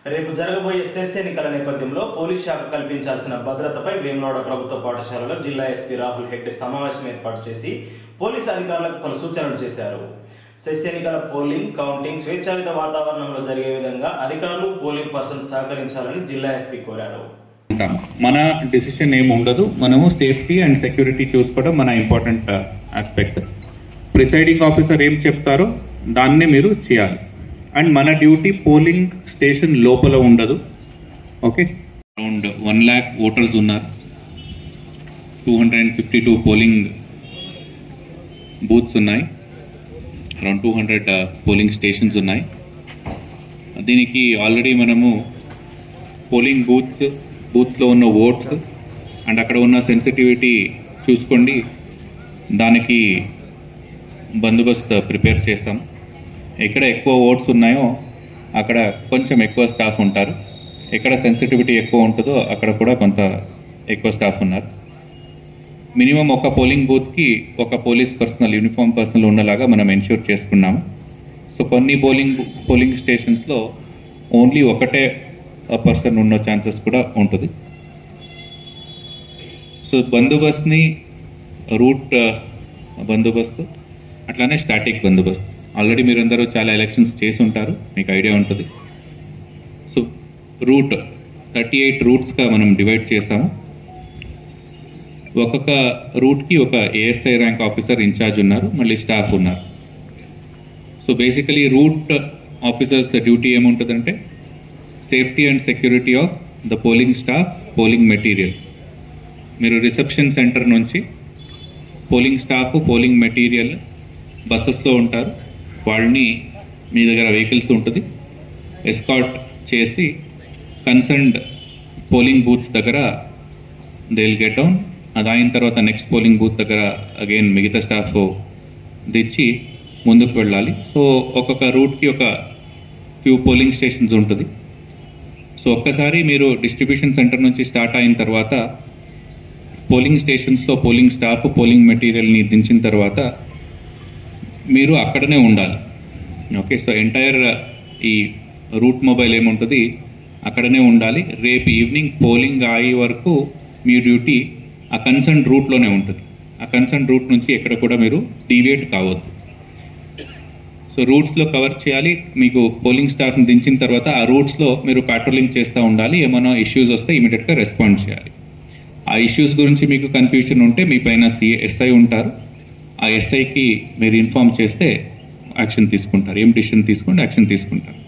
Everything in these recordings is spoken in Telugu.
రేపు జరగబోయే సెస్ ఎన్నికల నేపథ్యంలో పోలీస్ శాఖ కల్పించాల్సిన భద్రతపై వేములవాడ ప్రభుత్వ పాఠశాలలో జిల్లా ఎస్పీ రాహుల్ హెగ్డే సమావేశం ఏర్పాటు చేసి పోలీసు అధికారులకు పలు సూచనలు చేశారు సెస్ ఎన్నికల పోలింగ్ కౌంటింగ్ స్వేచ్ఛాయుత వాతావరణంలో జరిగే విధంగా అధికారులు పోలింగ్ పర్సన్ సహకరించాలని జిల్లా ఎస్పీ కోరారు ఉంటాం మన డిసిషన్ ఏమి ఉండదు మనము సేఫ్టీ అండ్ సెక్యూరిటీ చూసుకోవడం మన ఇంపార్టెంట్ ఆస్పెక్ట్ ప్రిసైడింగ్ ఆఫీసర్ ఏం చెప్తారో దాన్నే మీరు చేయాలి అండ్ మన డ్యూటీ పోలింగ్ స్టేషన్ లోపల ఉండదు okay around one lakh voters ఉన్నారు two hundred and fifty two polling booths ఉన్నాయి around two hundred polling stations ఉన్నాయి దీనికి ఆల్రెడీ మనము పోలింగ్ బూత్స్ బూత్స్లో ఉన్న ఓట్స్ అండ్ అక్కడ ఉన్న సెన్సిటివిటీ చూసుకోండి దానికి బందోబస్తు ప్రిపేర్ చేస్తాం ఎక్కడ ఎక్కువ ఓట్స్ ఉన్నాయో అక్కడ కొంచెం ఎక్కువ స్టాఫ్ ఉంటారు ఎక్కడ సెన్సిటివిటీ ఎక్కువ ఉంటుందో అక్కడ కూడా కొంత ఎక్కువ స్టాఫ్ ఉన్నారు మినిమం ఒక పోలింగ్ బూత్కి ఒక పోలీస్ పర్సనల్ యూనిఫామ్ పర్సనల్ ఉండేలాగా మనం ఎన్ష్యూర్ చేసుకున్నాము సో కొన్ని పోలింగ్ పోలింగ్ స్టేషన్స్లో ఓన్లీ ఒకటే పర్సన్ ఉన్న ఛాన్సెస్ కూడా ఉంటుంది సో బందోబస్తుని రూట్ బందోబస్తు అట్లానే స్టాటిక్ బందోబస్తు ఆల్రెడీ మీరందరూ చాలా ఎలక్షన్స్ చేసి ఉంటారు మీకు ఐడియా ఉంటుంది సో రూట్ థర్టీ ఎయిట్ రూట్స్గా మనం డివైడ్ చేస్తాము ఒక్కొక్క రూట్కి ఒక ఏఎస్ఐ ర్యాంక్ ఆఫీసర్ ఇన్ఛార్జ్ ఉన్నారు మళ్ళీ స్టాఫ్ ఉన్నారు so basically route officers duty ఏముంటుందంటే safety and security of the polling staff polling material మీరు రిసెప్షన్ సెంటర్ నుంచి పోలింగ్ స్టాఫ్ పోలింగ్ మెటీరియల్ బస్సెస్లో ఉంటారు వాళ్ళని మీ దగ్గర వెహికల్స్ ఉంటుంది ఎస్కాట్ చేసి కన్సర్న్డ్ పోలింగ్ బూత్స్ దగ్గర దే విల్ గెట్ డౌన్ అది అయిన తర్వాత నెక్స్ట్ పోలింగ్ బూత్ దగ్గర అగైన్ మిగతా స్టాఫ్ తెచ్చి ముందుకు వెళ్ళాలి సో ఒక్కొక్క రూట్కి ఒక ఫ్యూ పోలింగ్ స్టేషన్స్ ఉంటుంది సో ఒక్కసారి మీరు డిస్ట్రిబ్యూషన్ సెంటర్ నుంచి స్టార్ట్ అయిన తర్వాత పోలింగ్ స్టేషన్స్లో పోలింగ్ స్టాఫ్ పోలింగ్ మెటీరియల్ని దించిన తర్వాత మీరు అక్కడనే ఉండాలి ఓకే సో ఎంటైర్ ఈ రూట్ మొబైల్ ఏముంటుంది అక్కడనే ఉండాలి రేపు ఈవినింగ్ పోలింగ్ అయ్యే వరకు మీ డ్యూటీ ఆ కన్సర్న్ రూట్లోనే ఉంటుంది ఆ కన్సర్న్ రూట్ నుంచి ఎక్కడ కూడా మీరు డీవియేట్ కావద్దు సో రూట్స్లో కవర్ చేయాలి మీకు పోలింగ్ స్టాఫ్ని దించిన తర్వాత ఆ రూట్స్లో మీరు పాట్రోలింగ్ చేస్తూ ఉండాలి ఏమైనా ఇష్యూస్ వస్తే ఇమీడియట్గా రెస్పాండ్ చేయాలి ఆ ఇష్యూస్ గురించి మీకు కన్ఫ్యూషన్ ఉంటే మీ పైన సిఏ ఎస్ఐ ఉంటారు ఆ ఎస్ఐకి మీరు ఇన్ఫామ్ చేస్తే యాక్షన్ తీసుకుంటారు ఏం డిసిషన్ తీసుకుంటే యాక్షన్ తీసుకుంటారు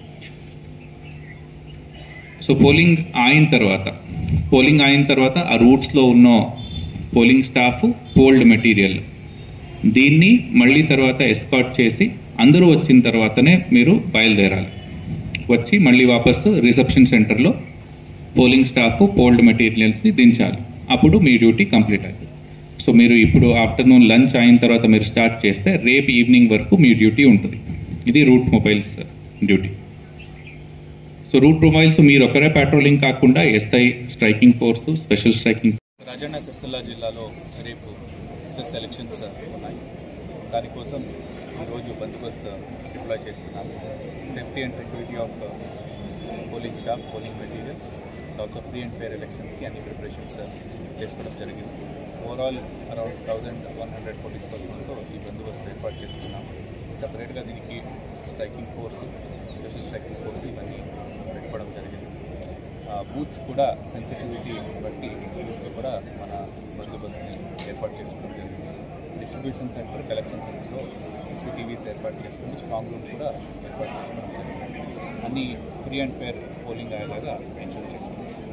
సో పోలింగ్ అయిన తర్వాత పోలింగ్ అయిన తర్వాత ఆ రూట్స్లో ఉన్న పోలింగ్ స్టాఫ్ పోల్డ్ మెటీరియల్ దీన్ని మళ్ళీ తర్వాత ఎస్కాట్ చేసి అందరూ వచ్చిన తర్వాతనే మీరు బయలుదేరాలి వచ్చి మళ్ళీ వాపస్ రిసెప్షన్ సెంటర్లో పోలింగ్ స్టాఫ్ పోల్డ్ మెటీరియల్స్ని దించాలి అప్పుడు మీ డ్యూటీ కంప్లీట్ అవుతుంది సో మీరు ఇప్పుడు ఆఫ్టర్నూన్ లంచ్ అయిన తర్వాత మీరు స్టార్ట్ చేస్తే రేపు ఈవినింగ్ వరకు మీ డ్యూటీ ఉంటుంది ఇది route mobiles duty so route mobiles మీరు ఒకరే పెట్రోలింగ్ కాకుండా SI striking force special striking Rajanna Sircilla జిల్లాలో రేపు ఎస్ఎస్ ఎలక్షన్స్ ఉన్నాయి దానికోసం ఈరోజు బందోబస్తు డిప్లాయ్ చేస్తున్నాము safety and security of polling staff polling materials also free and fair ఎలక్షన్స్కి అన్ని ప్రిపరేషన్స్ చేసుకోవడం జరిగింది overall around thousand one hundred police పర్సనల్తో ఈ బందోబస్తు ఏర్పాటు చేసుకున్నాము సపరేట్గా దీనికి striking force special striking force ఇవన్నీ పెట్టుకోవడం జరిగింది బూత్స్ కూడా సెన్సిటివిటీ బట్టి బూత్స్లో కూడా మన బందోబస్తుని ఏర్పాటు చేసుకోవడం జరిగింది డిస్ట్రిబ్యూషన్ సెంటర్ కలెక్షన్ సెంటర్లో సీసీటీవీస్ ఏర్పాటు చేసుకుని స్ట్రాంగ్ రూమ్ కూడా ఏర్పాటు చేసుకోవడం జరిగింది అన్ని ఫ్రీ అండ్ ఫేర్ పోలింగ్ అయ్యేలాగా ఎన్షూర్ చేసుకున్నాం